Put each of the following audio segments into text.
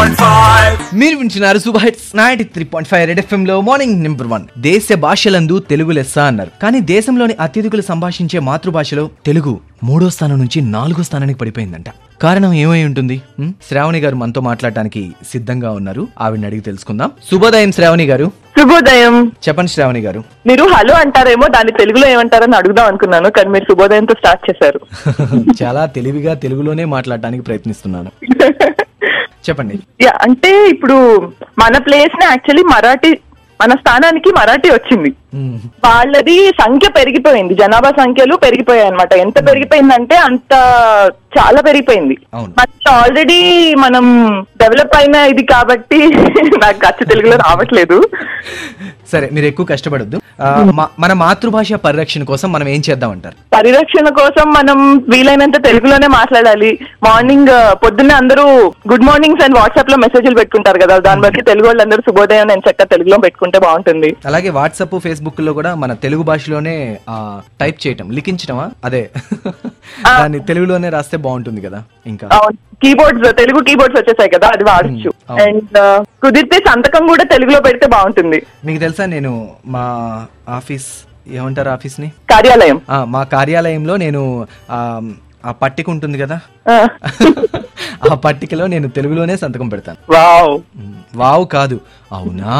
93.5 మీరు వింటున్నారు super hits ninety three point five Red F M లో మార్నింగ్ నెంబర్ వన్ దేశ భాషలందు తెలుగు లెస్స అన్నారు కానీ దేశంలోని అత్యధికులు సంభాషించే మాతృభాషలో తెలుగు మూడో స్థానం నుంచి నాలుగో స్థానానికి పడిపోయిందంట కారణం ఏమై ఉంటుంది ఉం? శ్రావణి గారు మనతో మాట్లాడటానికి సిద్ధంగా ఉన్నారు ఆవిడని అడిగి తెలుసుకుందాం శుభోదయం శ్రావణి గారు శుభోదయం చెప్పండి శ్రావణి గారు మీరు హలో అంటారేమో దాన్ని తెలుగులో ఏమంటారని అడుగుదాం అనుకున్నాను కానీ మీరు శుభోదయంతో స్టార్ట్ చేశారు చాలా తెలివిగా తెలుగులోనే మాట్లాడటానికి ప్రయత్నిస్తున్నాను చెప్పండి యా, అంటే ఇప్పుడు మన ప్లేస్ ని యాక్చువల్లీ మరాఠీ మన స్థానానికి మరాఠీ వచ్చింది ఉం. వాళ్ళది సంఖ్య పెరిగిపోయింది జనాభా సంఖ్యలు పెరిగిపోయాయి అనమాట ఎంత పెరిగిపోయిందంటే అంత చాలా పెరిగిపోయింది అవును. మనకి ఆల్రెడీ మనం డెవలప్ అయిన ఇది కాబట్టి నాకు అచ్చ తెలుగులో రావట్లేదు సరే మీరు ఎక్కువ కష్టపడద్దు మన మాతృభాష పరిరక్షణ కోసం మనం ఏం చేద్దాం అంటారు పరిరక్షణ కోసం మనం వీలైనంత తెలుగులోనే మాట్లాడాలి మార్నింగ్ ఆ, పొద్దున్నే అందరూ గుడ్ మార్నింగ్స్ అండ్ వాట్సాప్ లో మెసేజ్లు పెట్టుకుంటారు కదా దాన్ని బట్టి తెలుగు వాళ్ళందరూ శుభోదయం నేను చక్కగా తెలుగులో పెట్టుకుంటే బాగుంటుంది అలాగే వాట్సాప్ ఫేస్బుక్ లో కూడా మన తెలుగు భాషలోనే ఆ, టైప్ చేయటం లిఖించటమా అదే దాన్ని తెలుగులోనే రాస్తే బాగుంటుంది కదా ఇంకా కీబోర్డ్స్ తెలుగు కీబోర్డ్స్ వచ్చేసాయి కదా అది వాడచ్చు Hmm, అవును. అండ్ కుదిరితే సంతకం కూడా తెలుగులో పెడితే బాగుంటుంది మీకు తెలుసా నేను మా ఆఫీస్ ఏమంటారు ఆఫీస్ ని కార్యాలయం ఆ, మా కార్యాలయంలో నేను ఆ, ఆ పట్టిక ఉంటుంది కదా ఆ. ఆ పట్టికలో నేను తెలుగులోనే సంతకం పెడతాను వావ్ ఉమ్, వావ్ కాదు అవునా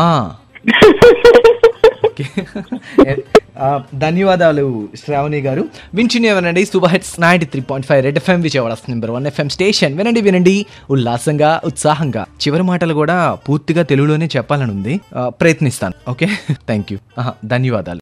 ఓకే. ఆ, ధన్యవాదాలు శ్రావణి గారు వింటున్నామనండి super hits ninety three point five Red F M Vijayawada number one F M station వినండి వినండి ఉల్లాసంగా ఉత్సాహంగా చివరి మాటలు కూడా పూర్తిగా తెలుగులోనే చెప్పాలని ఉంది ఆ, ప్రయత్నిస్తాను ఓకే థ్యాంక్ యూ ధన్యవాదాలు